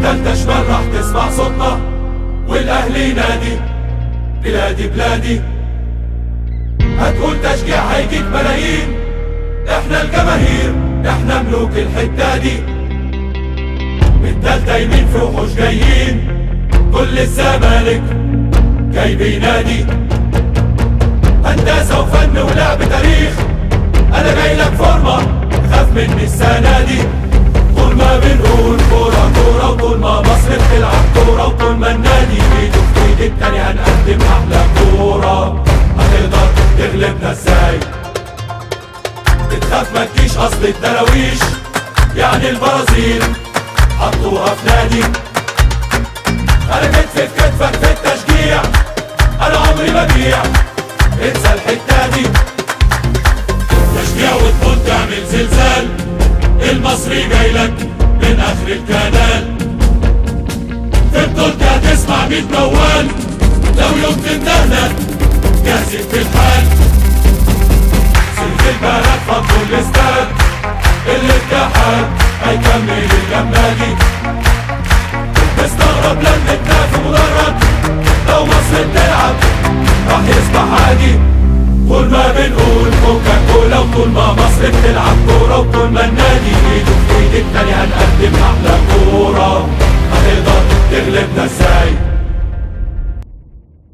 تالتة شمال راح تسمع صوتنا والاهلي ينادي بلادي بلادي هتقول تشجيع هيجيك ملايين احنا الجماهير احنا ملوك الحتة دي من تالتة يمين في وحوش جايين كل الزمالك جاي بينادي هندسة وفن ولعب تاريخ انا جاي لك فورمة خاف مني السنة دي طول ما بنقول كورة كورة وطول ما مصر بتلعب كورة وطول ما النادي بيده في ايد التاني هنقدم احلى كورة هتقدر تغلبنا ازاي بتخاف ما تجيش اصل الدراويش يعني البرازيل حطوها في نادي انا كتف في كتفك في التشجيع انا عمري ما بيع انسى الحتة دي تشجيع وتقول تعمل زلزال المصري جايلك من اخر الكنال في بطولتي هتسمع ميت موال لو يوم تندهلك جاهزين في الحال سلك البلد فضلوا الاستاد الاتحاد هيكمل الجمالي مستغرب لمتنا في مدرج لو مصر بتلعب راح يصبح عادي طول ما بنقول كوكا كولا وطول ما مصر بتلعب كورة وطول ما النادي ايده في ايد التاني هنقدم احلى كورة هتقدر تغلبنا ازاي